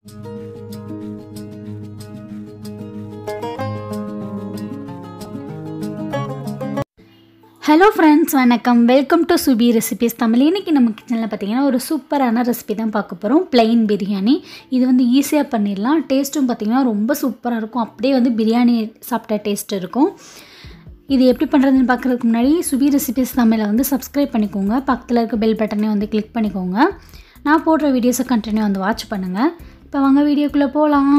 hello friends வணக்கம் welcome to Subi recipes Tamil இன்றைக்கி நம்ம கிச்சனில் பார்த்தீங்கன்னா ஒரு சூப்பரான ரெசிபி தான் பார்க்க போகிறோம் plain பிரியாணி இது வந்து ஈஸியாக பண்ணிடலாம் டேஸ்ட்டும் பார்த்திங்கன்னா ரொம்ப சூப்பராக இருக்கும் அப்படியே வந்து பிரியாணி சாப்பிட்ட டேஸ்ட் இருக்கும் இது எப்படி பண்ணுறதுன்னு பார்க்குறதுக்கு முன்னாடி சுபி ரெசிபிஸ் தமிழை வந்து சப்ஸ்கிரைப் பண்ணிக்கோங்க பக்கத்தில் இருக்க பெல் பட்டனை வந்து கிளிக் பண்ணிக்கோங்க நான் போடுற வீடியோஸை கண்டினியூ வந்து வாட்ச் பண்ணுங்கள் இப்போ வாங்க வீடியோக்குள்ளே போகலாம்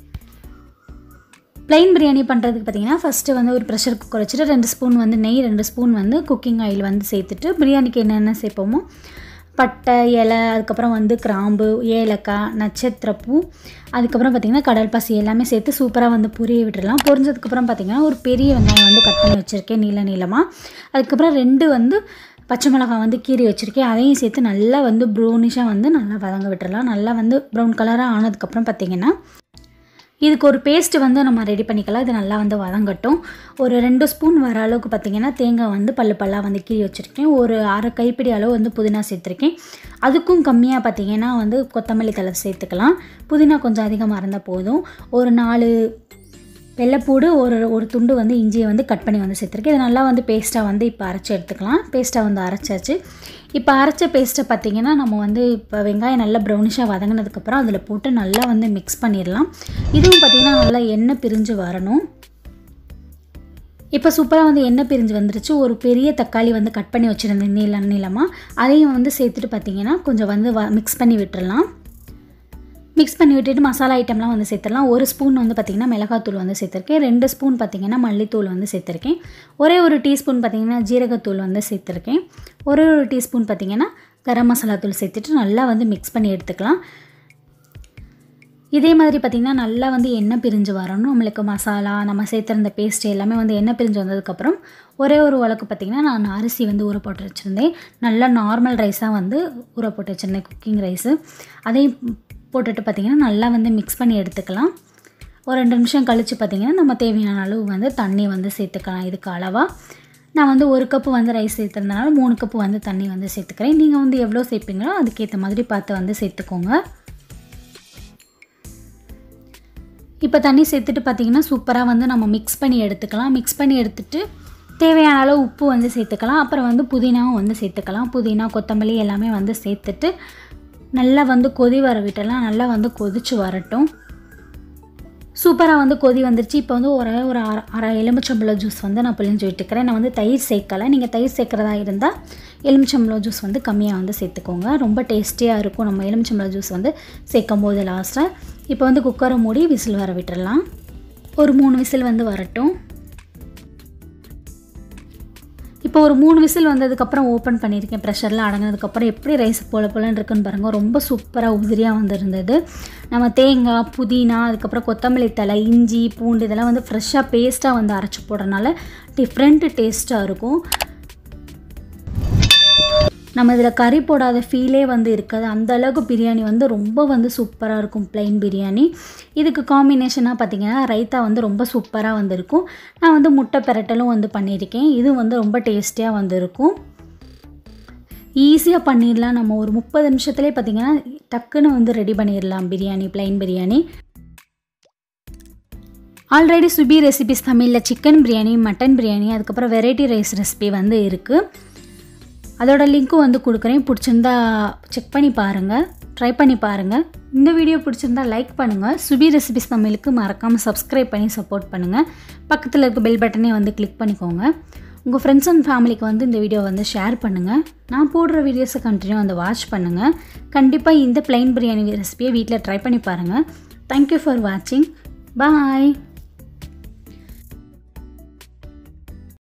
ப்ளைன் பிரியாணி பண்ணுறதுக்கு பார்த்தீங்கன்னா ஃபஸ்ட்டு வந்து ஒரு ப்ரெஷர் குக்கர் வச்சுட்டு ரெண்டு ஸ்பூன் வந்து நெய் ரெண்டு ஸ்பூன் வந்து குக்கிங் ஆயில் வந்து சேர்த்துட்டு பிரியாணிக்கு என்னென்ன சேர்ப்போமோ பட்டை இலை அதுக்கப்புறம் வந்து கிராம்பு ஏலக்காய் நட்சத்திரப்பூ அதுக்கப்புறம் பார்த்திங்கன்னா கடல் பாசி எல்லாமே சேர்த்து சூப்பராக வந்து பொரிய விட்டுடலாம் பொரிஞ்சதுக்கப்புறம் பார்த்திங்கன்னா ஒரு பெரிய வெங்காயம் வந்து கட் பண்ணி வச்சுருக்கேன் நீள நீளமாக அதுக்கப்புறம் ரெண்டு வந்து பச்சை மிளகாய் வந்து கீறி வச்சுருக்கேன் அதையும் சேர்த்து நல்லா வந்து ப்ரௌனிஷாக வந்து நல்லா வதங்க விட்டுறலாம் நல்லா வந்து ப்ரௌன் கலராக ஆனதுக்கப்புறம் பார்த்திங்கன்னா இதுக்கு ஒரு பேஸ்ட் வந்து நம்ம ரெடி பண்ணிக்கலாம் இது நல்லா வந்து வதங்கட்டும் ஒரு ரெண்டு ஸ்பூன் வர அளவுக்கு பார்த்திங்கன்னா தேங்காய் வந்து பல்லு பல்லாக வந்து கீறி வச்சுருக்கேன் ஒரு அரை கைப்பிடி அளவு வந்து புதினா சேர்த்துருக்கேன் அதுக்கும் கம்மியாக பார்த்திங்கன்னா வந்து கொத்தமல்லி தலை சேர்த்துக்கலாம் புதினா கொஞ்சம் அதிகமாக இருந்தால் போதும் ஒரு நாலு வெள்ளைப்பூடு ஒரு ஒரு துண்டு வந்து இஞ்சியை வந்து கட் பண்ணி வந்து சேர்த்துருக்கேன் இது நல்லா வந்து பேஸ்ட்டாக வந்து இப்போ அரைச்சி எடுத்துக்கலாம் பேஸ்ட்டாக வந்து அரைச்சாச்சு இப்போ அரைச்ச பேஸ்ட்டை பார்த்திங்கன்னா நம்ம வந்து இப்போ வெங்காயம் நல்லா ப்ரௌனிஷாக வதங்கினதுக்கப்புறம் அதில் போட்டு நல்லா வந்து மிக்ஸ் பண்ணிடலாம் இதுவும் பார்த்திங்கன்னா நல்லா எண்ணெய் பிரிஞ்சு வரணும் இப்போ சூப்பராக வந்து எண்ணெய் பிரிஞ்சு வந்துருச்சு ஒரு பெரிய தக்காளி வந்து கட் பண்ணி வச்சுருந்தேன் நீள நீளமாக அதையும் வந்து சேர்த்துட்டு பார்த்திங்கன்னா கொஞ்சம் வந்து வ மிக்ஸ் பண்ணி விட்டுறலாம் மிக்ஸ் பண்ணி விட்டுட்டு மசாலா ஐட்டம்லாம் வந்து சேர்த்துடலாம் ஒரு ஸ்பூன் வந்து பார்த்திங்கன்னா மிளகாத்தூள் வந்து சேர்த்துருக்கேன் ரெண்டு ஸ்பூன் பார்த்திங்கன்னா மல்லித்தூள் வந்து சேர்த்துருக்கேன் ஒரே ஒரு டீஸ்பூன் பார்த்திங்கன்னா ஜீரகத்தூள் வந்து சேர்த்துருக்கேன் ஒரே ஒரு டீஸ்பூன் பார்த்திங்கன்னா கரம் மசாலா தூள் சேர்த்துட்டு நல்லா வந்து மிக்ஸ் பண்ணி எடுத்துக்கலாம் இதே மாதிரி பார்த்திங்கன்னா நல்லா வந்து எண்ணெய் பிரிஞ்சு வரணும் நம்மளுக்கு மசாலா நம்ம சேர்த்துருந்த பேஸ்ட் எல்லாமே வந்து எண்ணெய் பிரிஞ்சு வந்ததுக்கப்புறம் ஒரே ஒரு உலக்கு பார்த்திங்கன்னா நான் அரிசி வந்து ஊற போட்டு வச்சுருந்தேன் நல்லா நார்மல் ரைஸாக வந்து ஊற போட்டு வச்சுருந்தேன் குக்கிங் ரைஸு அதையும் போட்டுட்டு பார்த்திங்கன்னா நல்லா வந்து மிக்ஸ் பண்ணி எடுத்துக்கலாம் ஒரு ரெண்டு நிமிஷம் கழித்து பார்த்திங்கன்னா நம்ம தேவையான அளவு வந்து தண்ணி வந்து சேர்த்துக்கலாம் இதுக்கு அளவாக நான் வந்து ஒரு கப்பு வந்து ரைஸ் சேர்த்துருந்தனால மூணு கப்பு வந்து தண்ணி வந்து சேர்த்துக்கிறேன் நீங்கள் வந்து எவ்வளோ சேர்ப்பீங்களோ அதுக்கேற்ற மாதிரி பார்த்து வந்து சேர்த்துக்கோங்க இப்போ தண்ணி சேர்த்துட்டு பார்த்திங்கன்னா சூப்பராக வந்து நம்ம மிக்ஸ் பண்ணி எடுத்துக்கலாம் மிக்ஸ் பண்ணி எடுத்துட்டு தேவையான அளவு உப்பு வந்து சேர்த்துக்கலாம் அப்புறம் வந்து புதினாவும் வந்து சேர்த்துக்கலாம் புதினா கொத்தமல்லி எல்லாமே வந்து சேர்த்துட்டு நல்லா வந்து கொதி வர விட்டலாம் நல்லா வந்து கொதிச்சு வரட்டும் சூப்பராக வந்து கொதி வந்துருச்சு இப்போ வந்து ஒரே ஒரு அரை அரை எலுமிச்சம்பழம் ஜூஸ் வந்து நான் பிழிஞ்சு விட்டுக்கிறேன் நான் வந்து தயிர் சேர்க்கலை நீங்கள் தயிர் சேர்க்குறதா இருந்தால் எலுமிச்சம்பழம் ஜூஸ் வந்து கம்மியாக வந்து சேர்த்துக்கோங்க ரொம்ப டேஸ்டியாக இருக்கும் நம்ம எலுமிச்சம்பழம் ஜூஸ் வந்து சேர்க்கும் போது லாஸ்ட்டாக இப்போ வந்து குக்கரை மூடி விசில் வர விட்டுறலாம் ஒரு மூணு விசில் வந்து வரட்டும் இப்போ ஒரு மூணு விசில் வந்ததுக்கப்புறம் ஓப்பன் பண்ணியிருக்கேன் ப்ரெஷரில் அடங்கினதுக்கப்புறம் எப்படி ரைஸ் போல போலன்னு இருக்குன்னு பாருங்கள் ரொம்ப சூப்பராக உதிரியாக வந்திருந்தது நம்ம தேங்காய் புதினா அதுக்கப்புறம் கொத்தமல்லி தலை இஞ்சி பூண்டு இதெல்லாம் வந்து ஃப்ரெஷ்ஷாக பேஸ்ட்டாக வந்து அரைச்சி போடுறனால டிஃப்ரெண்ட் டேஸ்ட்டாக இருக்கும் நம்ம இதில் கறி போடாத ஃபீலே வந்து இருக்காது அந்த அளவுக்கு பிரியாணி வந்து ரொம்ப வந்து சூப்பராக இருக்கும் ப்ளைன் பிரியாணி இதுக்கு காம்பினேஷனாக பார்த்தீங்கன்னா ரைத்தா வந்து ரொம்ப சூப்பராக வந்திருக்கும் நான் வந்து முட்டை பெரட்டலும் வந்து பண்ணியிருக்கேன் இது வந்து ரொம்ப டேஸ்டியாக வந்திருக்கும் ஈஸியாக பண்ணிடலாம் நம்ம ஒரு முப்பது நிமிஷத்துலேயே பார்த்திங்கன்னா டக்குன்னு வந்து ரெடி பண்ணிடலாம் biryani plain biryani already Subi recipes தமிழில் சிக்கன் பிரியாணி மட்டன் பிரியாணி அதுக்கப்புறம் வெரைட்டி ரைஸ் ரெசிபி வந்து இருக்குது அதோட லிங்க்கும் வந்து கொடுக்குறேன் பிடிச்சிருந்தா செக் பண்ணி பாருங்கள் ட்ரை பண்ணி பாருங்கள் இந்த வீடியோ பிடிச்சிருந்தா லைக் பண்ணுங்கள் சுபி ரெசிபிஸ் தமிழுக்கு மறக்காமல் சப்ஸ்கிரைப் பண்ணி சப்போர்ட் பண்ணுங்கள் பக்கத்தில் இருக்க பெல் பட்டனே வந்து கிளிக் பண்ணிக்கோங்க உங்கள் ஃப்ரெண்ட்ஸ் அண்ட் ஃபேமிலிக்கு வந்து இந்த வீடியோ வந்து ஷேர் பண்ணுங்கள் நான் போடுற வீடியோஸை கண்டினியூ வந்து வாட்ச் பண்ணுங்கள் கண்டிப்பாக இந்த ப்ளைன் பிரியாணி ரெசிபியை வீட்டில் ட்ரை பண்ணி பாருங்கள் தேங்க்யூ ஃபார் வாட்சிங் பாய்